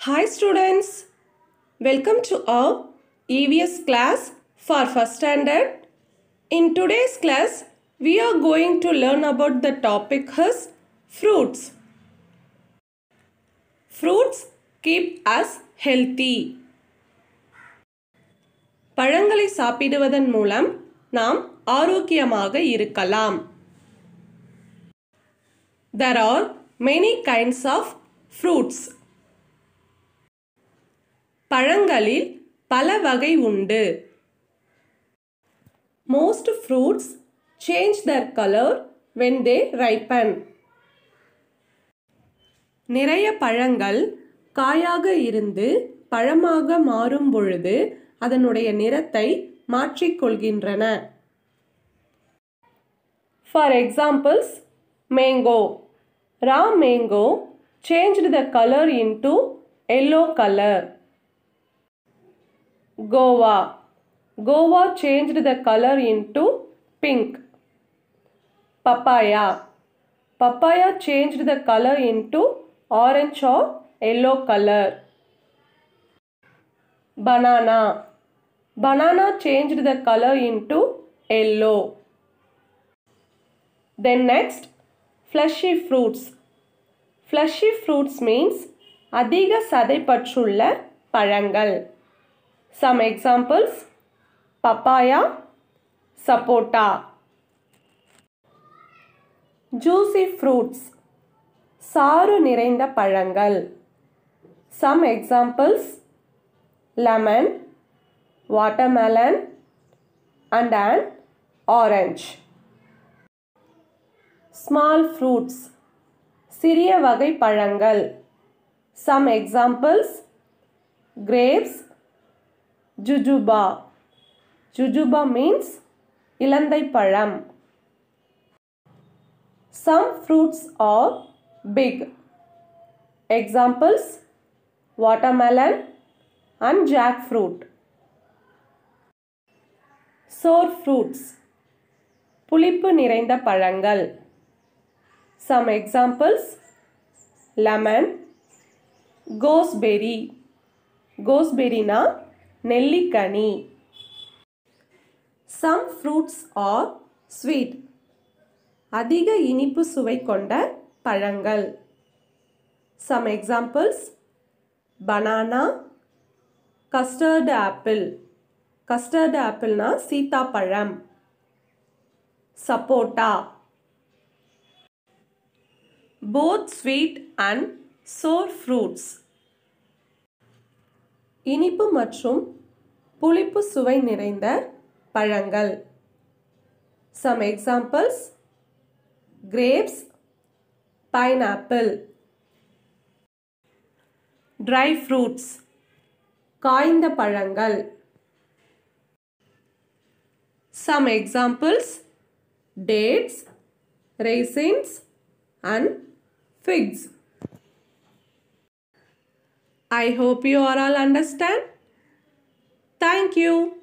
Hi students, welcome to our EVS class for first standard. In today's class, we are going to learn about the topic as fruits. Fruits keep us healthy. பழங்களை சாப்பிடுவதன் மூலம் நாம் ஆரோக்கியமாக இருக்கலாம் There are many kinds of fruits. பழங்களில் பல வகை உண்டு Most fruits change their color when they ripen. நிறைய பழங்கள் காயாக இருந்து பழமாக மாறும் பொழுது அதனுடைய நிறத்தை மாற்றிக்கொள்கின்றன for examples mango raw mango changed the color into yellow color. Goa. Goa changed the color into pink. Papaya. Papaya changed the color into orange or yellow color. Banana. Banana changed the color into yellow. Then next, fleshy fruits. Fleshy fruits means அதிக சதைப்பற்றுள்ள பழங்கள் some examples papaya sapota juicy fruits சாறு நிறைந்த பழங்கள் some examples lemon watermelon and and orange small fruits சிறிய வகை பழங்கள் some examples grapes jujube jujube means இலந்தை பழம் some fruits are big examples watermelon and jackfruit sour fruits புளிப்பு நிறைந்த பழங்கள் Some examples lemon, gooseberry. Gooseberry na நெல்லிக்கனி Some fruits are sweet. அதிக இனிப்பு சுவை கொண்ட பழங்கள் Some examples banana, custard apple. custard appleனா சீத்தாப்பழம் சப்போட்டா both sweet and sour fruits. இனிப்பு மற்றும் புளிப்பு சுவை நிறைந்த பழங்கள் some examples grapes pineapple dry fruits காய்ந்த பழங்கள் some examples dates raisins and figs. I hope you all understand. Thank you.